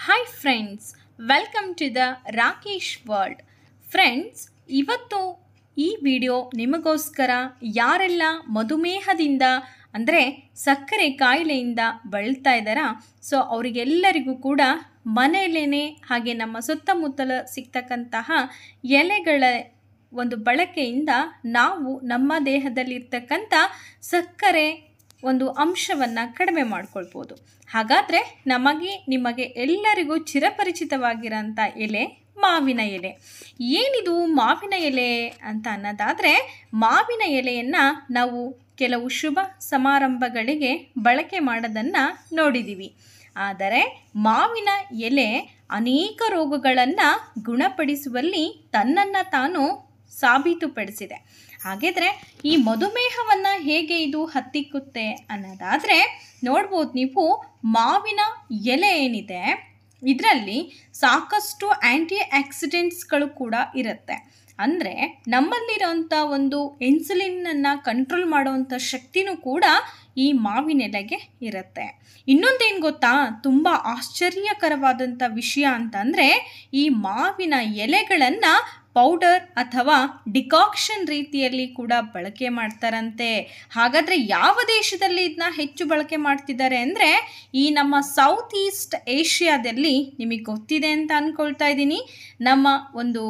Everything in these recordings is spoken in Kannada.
hi friends welcome to the Rakesh world friends ಇವತ್ತು ಈ ವಿಡಿಯೋ ನಿಮಗೋಸ್ಕರ ಯಾರೆಲ್ಲ ಮಧುಮೇಹದಿಂದ ಅಂದರೆ ಸಕ್ಕರೆ ಕಾಯಿಲೆಯಿಂದ ಬಳಲ್ತಾ ಇದ್ದಾರಾ ಸೊ ಅವರಿಗೆಲ್ಲರಿಗೂ ಕೂಡ ಮನೆಯಲ್ಲೇ ಹಾಗೆ ನಮ್ಮ ಸುತ್ತಮುತ್ತಲ ಸಿಗ್ತಕ್ಕಂತಹ ಎಲೆಗಳ ಒಂದು ಬಳಕೆಯಿಂದ ನಾವು ನಮ್ಮ ದೇಹದಲ್ಲಿರ್ತಕ್ಕಂಥ ಸಕ್ಕರೆ ಒಂದು ಅಂಶವನ್ನು ಕಡಿಮೆ ಮಾಡ್ಕೊಳ್ಬೋದು ಹಾಗಾದರೆ ನಮಗೆ ನಿಮಗೆ ಎಲ್ಲರಿಗೂ ಚಿರಪರಿಚಿತವಾಗಿರೋಂಥ ಎಲೆ ಮಾವಿನ ಎಲೆ ಏನಿದು ಮಾವಿನ ಎಲೆ ಅಂತ ಅನ್ನೋದಾದರೆ ಮಾವಿನ ಎಲೆಯನ್ನು ನಾವು ಕೆಲವು ಶುಭ ಸಮಾರಂಭಗಳಿಗೆ ಬಳಕೆ ಮಾಡೋದನ್ನು ನೋಡಿದ್ದೀವಿ ಆದರೆ ಮಾವಿನ ಎಲೆ ಅನೇಕ ರೋಗಗಳನ್ನು ಗುಣಪಡಿಸುವಲ್ಲಿ ತನ್ನನ್ನು ತಾನು ಸಾಬೀತುಪಡಿಸಿದೆ ಹಾಗಿದ್ರೆ ಈ ಮಧುಮೇಹವನ್ನು ಹೇಗೆ ಇದು ಹತ್ತಿಕ್ಕುತ್ತೆ ಅನ್ನೋದಾದರೆ ನೋಡ್ಬೋದು ನೀವು ಮಾವಿನ ಎಲೆ ಏನಿದೆ ಇದರಲ್ಲಿ ಸಾಕಷ್ಟು ಆ್ಯಂಟಿ ಆಕ್ಸಿಡೆಂಟ್ಸ್ಗಳು ಕೂಡ ಇರುತ್ತೆ ಅಂದರೆ ನಮ್ಮಲ್ಲಿರೋಂಥ ಒಂದು ಇನ್ಸುಲಿನನ್ನು ಕಂಟ್ರೋಲ್ ಮಾಡುವಂಥ ಶಕ್ತಿನೂ ಕೂಡ ಈ ಮಾವಿನ ಎಲೆಗೆ ಇರುತ್ತೆ ಇನ್ನೊಂದೇನು ಗೊತ್ತಾ ತುಂಬ ಆಶ್ಚರ್ಯಕರವಾದಂಥ ವಿಷಯ ಅಂತಂದರೆ ಈ ಮಾವಿನ ಎಲೆಗಳನ್ನು ಪೌಡರ್ ಅಥವಾ ಡಿಕಾಕ್ಷನ್ ರೀತಿಯಲ್ಲಿ ಕೂಡ ಬಳಕೆ ಮಾಡ್ತಾರಂತೆ ಹಾಗಾದರೆ ಯಾವ ದೇಶದಲ್ಲಿ ಇದನ್ನ ಹೆಚ್ಚು ಬಳಕೆ ಮಾಡ್ತಿದ್ದಾರೆ ಅಂದರೆ ಈ ನಮ್ಮ ಸೌತ್ ಈಸ್ಟ್ ಏಷ್ಯಾದಲ್ಲಿ ನಿಮಗೆ ಗೊತ್ತಿದೆ ಅಂತ ಅಂದ್ಕೊಳ್ತಾ ಇದ್ದೀನಿ ನಮ್ಮ ಒಂದು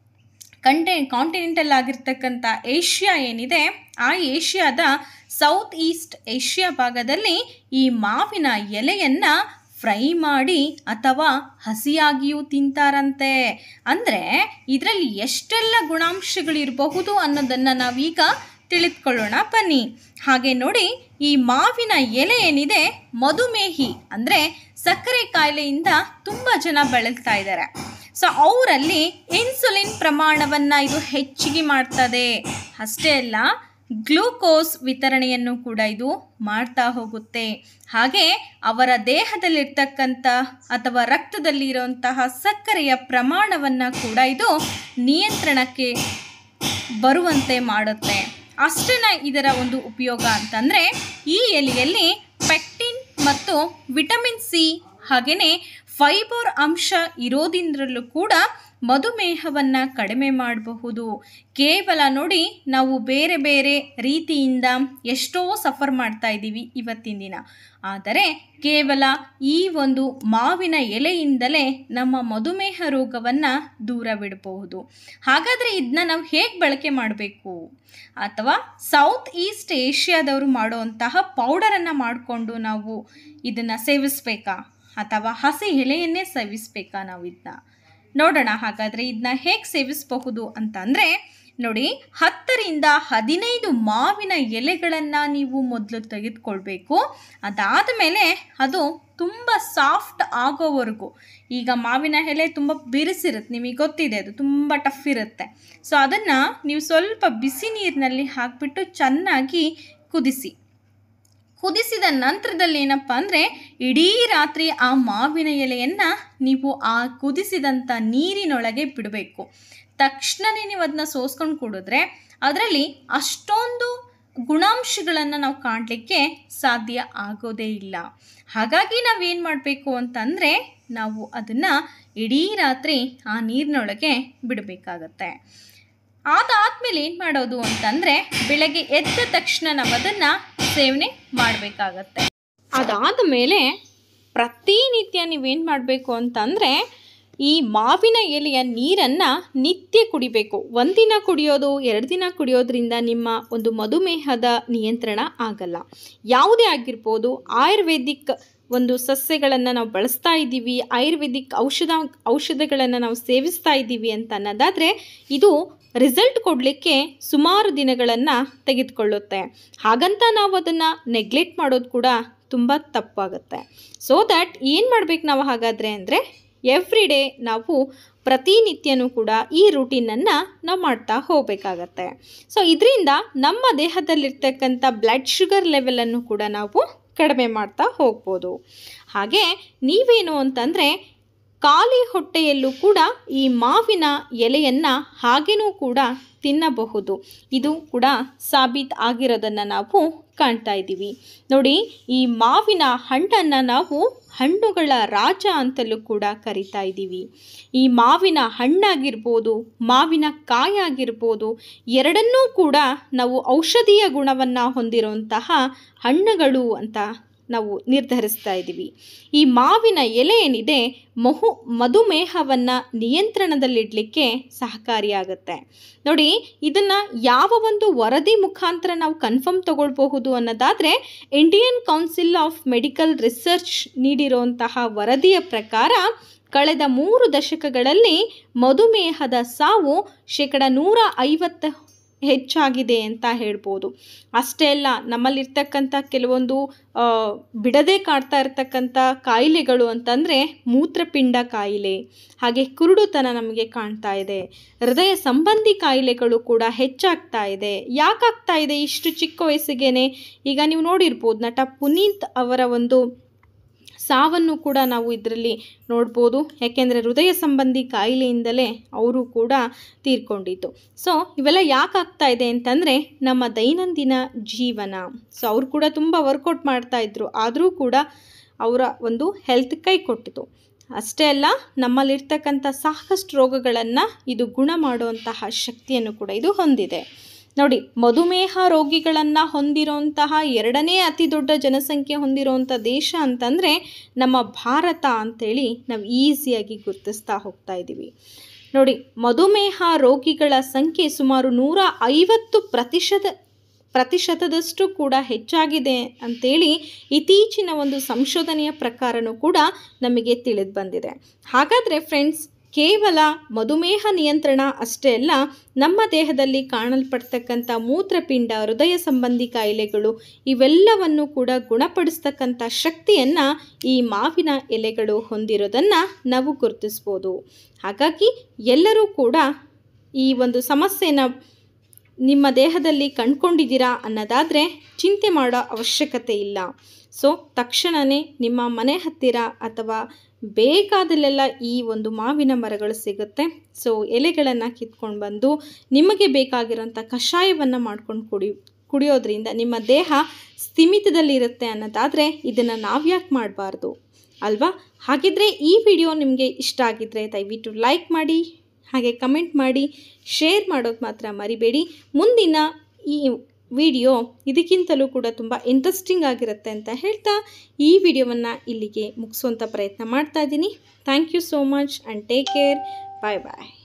ಕಂಟೆ ಕಾಂಟಿನೆಂಟಲ್ ಆಗಿರ್ತಕ್ಕಂಥ ಏಷ್ಯಾ ಏನಿದೆ ಆ ಏಷ್ಯಾದ ಸೌತ್ ಈಸ್ಟ್ ಏಷ್ಯಾ ಭಾಗದಲ್ಲಿ ಈ ಮಾವಿನ ಎಲೆಯನ್ನು ಫ್ರೈ ಮಾಡಿ ಅಥವಾ ಹಸಿಯಾಗಿಯೂ ತಿಂತಾರಂತೆ ಅಂದರೆ ಇದರಲ್ಲಿ ಎಷ್ಟೆಲ್ಲ ಗುಣಾಂಶಗಳಿರಬಹುದು ಅನ್ನೋದನ್ನು ನಾವೀಗ ತಿಳಿದುಕೊಳ್ಳೋಣ ಬನ್ನಿ ಹಾಗೆ ನೋಡಿ ಈ ಮಾವಿನ ಎಲೆ ಏನಿದೆ ಮಧುಮೇಹಿ ಅಂದರೆ ಸಕ್ಕರೆ ಕಾಯಿಲೆಯಿಂದ ತುಂಬ ಜನ ಬಳಲ್ತಾ ಇದ್ದಾರೆ ಸೊ ಅವರಲ್ಲಿ ಇನ್ಸುಲಿನ್ ಪ್ರಮಾಣವನ್ನು ಇದು ಹೆಚ್ಚಿಗೆ ಮಾಡ್ತದೆ ಅಷ್ಟೇ ಅಲ್ಲ ಗ್ಲೂಕೋಸ್ ವಿತರಣೆಯನ್ನು ಕೂಡ ಇದು ಮಾಡ್ತಾ ಹೋಗುತ್ತೆ ಹಾಗೆ ಅವರ ದೇಹದಲ್ಲಿರ್ತಕ್ಕಂಥ ಅಥವಾ ರಕ್ತದಲ್ಲಿ ಇರುವಂತಹ ಸಕ್ಕರೆಯ ಪ್ರಮಾಣವನ್ನು ಕೂಡ ಇದು ನಿಯಂತ್ರಣಕ್ಕೆ ಬರುವಂತೆ ಮಾಡುತ್ತೆ ಅಷ್ಟೇನ ಇದರ ಒಂದು ಉಪಯೋಗ ಅಂತಂದರೆ ಈ ಎಲೆಯಲ್ಲಿ ಪೆಕ್ಟಿನ್ ಮತ್ತು ವಿಟಮಿನ್ ಸಿ ಹಾಗೆಯೇ ಫೈಬರ್ ಅಂಶ ಇರೋದ್ರಿಂದಲೂ ಕೂಡ ಮಧುಮೇಹವನ್ನು ಕಡಿಮೆ ಮಾಡಬಹುದು ಕೇವಲ ನೋಡಿ ನಾವು ಬೇರೆ ಬೇರೆ ರೀತಿಯಿಂದ ಎಷ್ಟೋ ಸಫರ್ ಮಾಡ್ತಾ ಇದ್ದೀವಿ ಇವತ್ತಿನ ದಿನ ಆದರೆ ಕೇವಲ ಈ ಒಂದು ಮಾವಿನ ಎಲೆಯಿಂದಲೇ ನಮ್ಮ ಮಧುಮೇಹ ರೋಗವನ್ನು ದೂರವಿಡಬಹುದು ಹಾಗಾದರೆ ಇದನ್ನ ನಾವು ಹೇಗೆ ಬಳಕೆ ಮಾಡಬೇಕು ಅಥವಾ ಸೌತ್ ಈಸ್ಟ್ ಏಷ್ಯಾದವರು ಮಾಡುವಂತಹ ಪೌಡರನ್ನು ಮಾಡಿಕೊಂಡು ನಾವು ಇದನ್ನು ಸೇವಿಸ್ಬೇಕಾ ಅಥವಾ ಹಸಿ ಎಲೆಯನ್ನೇ ಸೇವಿಸ್ಬೇಕಾ ನಾವು ಇದನ್ನ ನೋಡೋಣ ಹಾಗಾದರೆ ಇದನ್ನ ಹೇಗೆ ಸೇವಿಸಬಹುದು ಅಂತಂದರೆ ನೋಡಿ ಹತ್ತರಿಂದ ಹದಿನೈದು ಮಾವಿನ ಎಲೆಗಳನ್ನು ನೀವು ಮೊದಲು ತೆಗೆದುಕೊಳ್ಬೇಕು ಅದಾದ ಮೇಲೆ ಅದು ತುಂಬ ಸಾಫ್ಟ್ ಆಗೋವರೆಗೂ ಈಗ ಮಾವಿನ ಎಲೆ ತುಂಬ ಬಿರುಸಿರುತ್ತೆ ನಿಮಗೆ ಗೊತ್ತಿದೆ ಅದು ತುಂಬ ಟಫ್ ಇರುತ್ತೆ ಸೊ ಅದನ್ನು ನೀವು ಸ್ವಲ್ಪ ಬಿಸಿ ನೀರಿನಲ್ಲಿ ಹಾಕಿಬಿಟ್ಟು ಚೆನ್ನಾಗಿ ಕುದಿಸಿ ಕುದಿಸಿದ ನಂತರದಲ್ಲಿ ಏನಪ್ಪ ಅಂದರೆ ಇಡೀ ರಾತ್ರಿ ಆ ಮಾವಿನ ಎಲೆಯನ್ನು ನೀವು ಆ ಕುದಿಸಿದಂಥ ನೀರಿನೊಳಗೆ ಬಿಡಬೇಕು ತಕ್ಷಣವೇ ನೀವು ಅದನ್ನ ಸೋಸ್ಕೊಂಡು ಕುಡಿದ್ರೆ ಅದರಲ್ಲಿ ಅಷ್ಟೊಂದು ಗುಣಾಂಶಗಳನ್ನು ನಾವು ಕಾಣಲಿಕ್ಕೆ ಸಾಧ್ಯ ಆಗೋದೇ ಇಲ್ಲ ಹಾಗಾಗಿ ನಾವೇನು ಮಾಡಬೇಕು ಅಂತಂದರೆ ನಾವು ಅದನ್ನು ಇಡೀ ರಾತ್ರಿ ಆ ನೀರಿನೊಳಗೆ ಬಿಡಬೇಕಾಗತ್ತೆ ಅದಾದಮೇಲೆ ಏನು ಮಾಡೋದು ಅಂತಂದರೆ ಬೆಳಗ್ಗೆ ಎದ್ದ ತಕ್ಷಣ ನಾವು ಅದನ್ನು ಸೇವನೆ ಮಾಡಬೇಕಾಗತ್ತೆ ಅದಾದ ಮೇಲೆ ಪ್ರತಿನಿತ್ಯ ನೀವೇನು ಮಾಡಬೇಕು ಅಂತಂದರೆ ಈ ಮಾವಿನ ಎಲೆಯ ನೀರನ್ನು ನಿತ್ಯ ಕುಡಿಬೇಕು ಒಂದಿನ ಕುಡಿಯೋದು ಎರಡು ದಿನ ಕುಡಿಯೋದ್ರಿಂದ ನಿಮ್ಮ ಒಂದು ಮಧುಮೇಹದ ನಿಯಂತ್ರಣ ಆಗಲ್ಲ ಯಾವುದೇ ಆಗಿರ್ಬೋದು ಆಯುರ್ವೇದಿಕ್ ಒಂದು ಸಸ್ಯಗಳನ್ನು ನಾವು ಬಳಸ್ತಾ ಇದ್ದೀವಿ ಆಯುರ್ವೇದಿಕ್ ಔಷಧ ಔಷಧಗಳನ್ನು ನಾವು ಸೇವಿಸ್ತಾ ಇದ್ದೀವಿ ಅಂತ ಅನ್ನೋದಾದರೆ ಇದು ರಿಸಲ್ಟ್ ಕೊಡಲಿಕ್ಕೆ ಸುಮಾರು ದಿನಗಳನ್ನು ತೆಗೆದುಕೊಳ್ಳುತ್ತೆ ಹಾಗಂತ ನಾವು ಅದನ್ನು ನೆಗ್ಲೆಕ್ಟ್ ಮಾಡೋದು ಕೂಡ ತುಂಬ ತಪ್ಪಾಗುತ್ತೆ ಸೊ ದ್ಯಾಟ್ ಏನು ಮಾಡಬೇಕು ನಾವು ಹಾಗಾದರೆ ಅಂದರೆ ಎವ್ರಿ ಡೇ ನಾವು ಪ್ರತಿನಿತ್ಯನೂ ಕೂಡ ಈ ರೂಟೀನನ್ನು ನಾವು ಮಾಡ್ತಾ ಹೋಗಬೇಕಾಗತ್ತೆ ಸೊ ಇದರಿಂದ ನಮ್ಮ ದೇಹದಲ್ಲಿರ್ತಕ್ಕಂಥ ಬ್ಲಡ್ ಶುಗರ್ ಲೆವೆಲನ್ನು ಕೂಡ ನಾವು ಕಡಿಮೆ ಮಾಡ್ತಾ ಹೋಗ್ಬೋದು ಹಾಗೆ ನೀವೇನು ಅಂತಂದರೆ ಖಾಲಿ ಹೊಟ್ಟೆಯಲ್ಲೂ ಕೂಡ ಈ ಮಾವಿನ ಎಲೆಯನ್ನು ಹಾಗೇನೂ ಕೂಡ ತಿನ್ನಬಹುದು ಇದು ಕೂಡ ಸಾಬೀತು ಆಗಿರೋದನ್ನು ನಾವು ಕಾಣ್ತಾ ಇದ್ದೀವಿ ನೋಡಿ ಈ ಮಾವಿನ ಹಣ್ಣನ್ನು ನಾವು ಹಣ್ಣುಗಳ ರಾಜ ಅಂತಲೂ ಕೂಡ ಕರಿತಾ ಇದ್ದೀವಿ ಈ ಮಾವಿನ ಹಣ್ಣಾಗಿರ್ಬೋದು ಮಾವಿನ ಕಾಯಾಗಿರ್ಬೋದು ಎರಡನ್ನೂ ಕೂಡ ನಾವು ಔಷಧೀಯ ಗುಣವನ್ನು ಹೊಂದಿರುವಂತಹ ಹಣ್ಣುಗಳು ಅಂತ ನಾವು ನಿರ್ಧರಿಸ್ತಾ ಇದ್ದೀವಿ ಈ ಮಾವಿನ ಎಲೆ ಏನಿದೆ ಮಹು ಮಧುಮೇಹವನ್ನು ನಿಯಂತ್ರಣದಲ್ಲಿಡಲಿಕ್ಕೆ ಸಹಕಾರಿಯಾಗುತ್ತೆ ನೋಡಿ ಇದನ್ನು ಯಾವ ಒಂದು ವರದಿ ಮುಖಾಂತರ ನಾವು ಕನ್ಫರ್ಮ್ ತಗೊಳ್ಬಹುದು ಅನ್ನೋದಾದರೆ Indian Council of Medical Research ನೀಡಿರುವಂತಹ ವರದಿಯ ಪ್ರಕಾರ ಕಳೆದ ಮೂರು ದಶಕಗಳಲ್ಲಿ ಮಧುಮೇಹದ ಸಾವು ಶೇಕಡ ನೂರ ಐವತ್ತು ಹೆಚ್ಚಾಗಿದೆ ಅಂತ ಹೇಳ್ಬೋದು ಅಷ್ಟೇ ಅಲ್ಲ ನಮ್ಮಲ್ಲಿರ್ತಕ್ಕಂಥ ಕೆಲವೊಂದು ಬಿಡದೆ ಕಾಡ್ತಾ ಇರ್ತಕ್ಕಂಥ ಕಾಯಿಲೆಗಳು ಅಂತಂದರೆ ಮೂತ್ರಪಿಂಡ ಕಾಯಿಲೆ ಹಾಗೆ ಕುರುಡುತನ ನಮಗೆ ಕಾಣ್ತಾ ಇದೆ ಹೃದಯ ಸಂಬಂಧಿ ಕಾಯಿಲೆಗಳು ಕೂಡ ಹೆಚ್ಚಾಗ್ತಾ ಇದೆ ಯಾಕಾಗ್ತಾ ಇದೆ ಇಷ್ಟು ಚಿಕ್ಕ ವಯಸ್ಸಿಗೇನೆ ಈಗ ನೀವು ನೋಡಿರ್ಬೋದು ನಟ ಪುನೀತ್ ಅವರ ಒಂದು ಸಾವನ್ನು ಕೂಡ ನಾವು ಇದರಲ್ಲಿ ನೋಡ್ಬೋದು ಯಾಕೆಂದರೆ ಹೃದಯ ಸಂಬಂಧಿ ಕಾಯಿಲೆಯಿಂದಲೇ ಅವರು ಕೂಡ ತೀರ್ಕೊಂಡಿದ್ದು ಸೊ ಇವೆಲ್ಲ ಯಾಕೆ ಆಗ್ತಾ ಇದೆ ಅಂತಂದರೆ ನಮ್ಮ ದೈನಂದಿನ ಜೀವನ ಸೊ ಅವರು ಕೂಡ ತುಂಬ ವರ್ಕೌಟ್ ಮಾಡ್ತಾಯಿದ್ರು ಆದರೂ ಕೂಡ ಅವರ ಒಂದು ಹೆಲ್ತ್ ಕೈ ಕೊಟ್ಟಿತು ಅಷ್ಟೇ ಅಲ್ಲ ನಮ್ಮಲ್ಲಿರ್ತಕ್ಕಂಥ ಸಾಕಷ್ಟು ರೋಗಗಳನ್ನು ಇದು ಗುಣ ಮಾಡುವಂತಹ ಶಕ್ತಿಯನ್ನು ಕೂಡ ಇದು ಹೊಂದಿದೆ ನೋಡಿ ಮಧುಮೇಹ ರೋಗಿಗಳನ್ನು ಹೊಂದಿರುವಂತಹ ಎರಡನೇ ಅತಿ ದೊಡ್ಡ ಜನಸಂಖ್ಯೆ ಹೊಂದಿರುವಂಥ ದೇಶ ಅಂತಂದರೆ ನಮ್ಮ ಭಾರತ ಅಂತೇಳಿ ನಾವು ಈಸಿಯಾಗಿ ಗುರುತಿಸ್ತಾ ಹೋಗ್ತಾ ಇದ್ದೀವಿ ನೋಡಿ ಮಧುಮೇಹ ರೋಗಿಗಳ ಸಂಖ್ಯೆ ಸುಮಾರು ನೂರ ಐವತ್ತು ಪ್ರತಿಶತ ಪ್ರತಿಶತದಷ್ಟು ಕೂಡ ಹೆಚ್ಚಾಗಿದೆ ಅಂತೇಳಿ ಇತ್ತೀಚಿನ ಒಂದು ಸಂಶೋಧನೆಯ ಪ್ರಕಾರನೂ ಕೂಡ ನಮಗೆ ತಿಳಿದು ಬಂದಿದೆ ಹಾಗಾದರೆ ಫ್ರೆಂಡ್ಸ್ ಕೇವಲ ಮಧುಮೇಹ ನಿಯಂತ್ರಣ ಅಷ್ಟೇ ಅಲ್ಲ ನಮ್ಮ ದೇಹದಲ್ಲಿ ಕಾಣಲ್ಪಡ್ತಕ್ಕಂಥ ಮೂತ್ರಪಿಂಡ ಹೃದಯ ಸಂಬಂಧಿ ಕಾಯಿಲೆಗಳು ಇವೆಲ್ಲವನ್ನು ಕೂಡ ಗುಣಪಡಿಸ್ತಕ್ಕಂಥ ಶಕ್ತಿಯನ್ನು ಈ ಮಾವಿನ ಎಲೆಗಳು ಹೊಂದಿರೋದನ್ನು ನಾವು ಗುರುತಿಸ್ಬೋದು ಹಾಗಾಗಿ ಎಲ್ಲರೂ ಕೂಡ ಈ ಒಂದು ಸಮಸ್ಯೆನ ನಿಮ್ಮ ದೇಹದಲ್ಲಿ ಕಂಡ್ಕೊಂಡಿದ್ದೀರಾ ಅನ್ನೋದಾದರೆ ಚಿಂತೆ ಮಾಡೋ ಅವಶ್ಯಕತೆ ಇಲ್ಲ ಸೊ ತಕ್ಷಣವೇ ನಿಮ್ಮ ಮನೆ ಹತ್ತಿರ ಅಥವಾ ಬೇಕಾದಲ್ಲೆಲ್ಲ ಈ ಒಂದು ಮಾವಿನ ಮರಗಳು ಸಿಗುತ್ತೆ ಸೊ ಎಲೆಗಳನ್ನು ಕಿತ್ಕೊಂಡು ಬಂದು ನಿಮಗೆ ಬೇಕಾಗಿರೋಂಥ ಕಷಾಯವನ್ನು ಮಾಡ್ಕೊಂಡು ಕುಡಿ ಕುಡಿಯೋದ್ರಿಂದ ನಿಮ್ಮ ದೇಹ ಸ್ಥಿಮಿತದಲ್ಲಿರುತ್ತೆ ಅನ್ನೋದಾದರೆ ಇದನ್ನು ನಾವ್ಯಾಕೆ ಮಾಡಬಾರ್ದು ಅಲ್ವಾ ಹಾಗಿದ್ರೆ ಈ ವಿಡಿಯೋ ನಿಮಗೆ ಇಷ್ಟ ಆಗಿದ್ದರೆ ದಯವಿಟ್ಟು ಲೈಕ್ ಮಾಡಿ ಹಾಗೆ ಕಮೆಂಟ್ ಮಾಡಿ ಶೇರ್ ಮಾಡೋದು ಮಾತ್ರ ಮರಿಬೇಡಿ ಮುಂದಿನ ಈ ವಿಡಿಯೋ ಇದಕ್ಕಿಂತಲೂ ಕೂಡ ತುಂಬ ಇಂಟ್ರೆಸ್ಟಿಂಗ್ ಆಗಿರುತ್ತೆ ಅಂತ ಹೇಳ್ತಾ ಈ ವಿಡಿಯೋವನ್ನು ಇಲ್ಲಿಗೆ ಮುಗಿಸುವಂಥ ಪ್ರಯತ್ನ ಮಾಡ್ತಾ ಇದ್ದೀನಿ thank you so much and take care bye bye